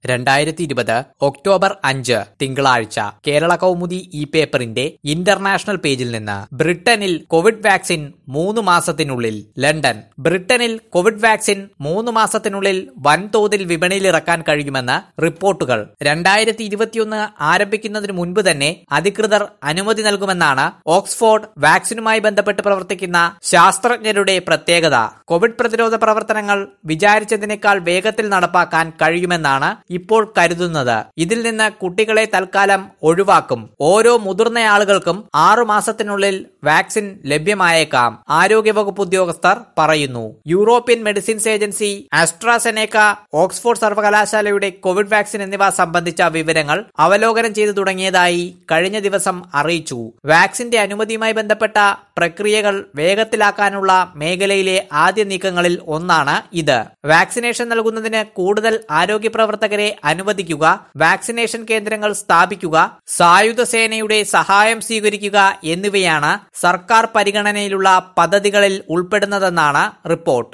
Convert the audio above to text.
രണ്ടായിരത്തി ഇരുപത് ഒക്ടോബർ അഞ്ച് തിങ്കളാഴ്ച കേരള കൗമുദി ഈ പേപ്പറിന്റെ ഇന്റർനാഷണൽ പേജിൽ നിന്ന് ബ്രിട്ടനിൽ കോവിഡ് വാക്സിൻ മൂന്ന് മാസത്തിനുള്ളിൽ ലണ്ടൻ ബ്രിട്ടനിൽ കോവിഡ് വാക്സിൻ മൂന്ന് മാസത്തിനുള്ളിൽ വൻതോതിൽ വിപണിയിലിറക്കാൻ കഴിയുമെന്ന് റിപ്പോർട്ടുകൾ രണ്ടായിരത്തി ഇരുപത്തിയൊന്ന് ആരംഭിക്കുന്നതിന് മുൻപ് തന്നെ അധികൃതർ അനുമതി നൽകുമെന്നാണ് ഓക്സ്ഫോർഡ് വാക്സിനുമായി ബന്ധപ്പെട്ട് പ്രവർത്തിക്കുന്ന ശാസ്ത്രജ്ഞരുടെ പ്രത്യേകത കോവിഡ് പ്രതിരോധ പ്രവർത്തനങ്ങൾ വിചാരിച്ചതിനേക്കാൾ വേഗത്തിൽ നടപ്പാക്കാൻ കഴിയുമെന്നാണ് ഇപ്പോൾ കരുതുന്നത് ഇതിൽ നിന്ന് കുട്ടികളെ തൽക്കാലം ഒഴിവാക്കും ഓരോ മുതിർന്ന ആളുകൾക്കും ആറു മാസത്തിനുള്ളിൽ വാക്സിൻ ലഭ്യമായേക്കാം ആരോഗ്യവകുപ്പ് ഉദ്യോഗസ്ഥർ പറയുന്നു European medicines agency AstraZeneca Oxford സർവകലാശാലയുടെ കോവിഡ് വാക്സിൻ എന്നിവ സംബന്ധിച്ച വിവരങ്ങൾ അവലോകനം ചെയ്തു തുടങ്ങിയതായി കഴിഞ്ഞ ദിവസം അറിയിച്ചു വാക്സിന്റെ അനുമതിയുമായി ബന്ധപ്പെട്ട പ്രക്രിയകൾ വേഗത്തിലാക്കാനുള്ള മേഖലയിലെ ആദ്യ നീക്കങ്ങളിൽ ഒന്നാണ് ഇത് വാക്സിനേഷൻ നൽകുന്നതിന് കൂടുതൽ ആരോഗ്യ പ്രവർത്തകരെ അനുവദിക്കുക വാക്സിനേഷൻ കേന്ദ്രങ്ങൾ സ്ഥാപിക്കുക സായുധ സേനയുടെ സഹായം സ്വീകരിക്കുക എന്നിവയാണ് സർക്കാർ പരിഗണനയിലുള്ള പദ്ധതികളിൽ ഉൾപ്പെടുന്നതെന്നാണ് റിപ്പോർട്ട്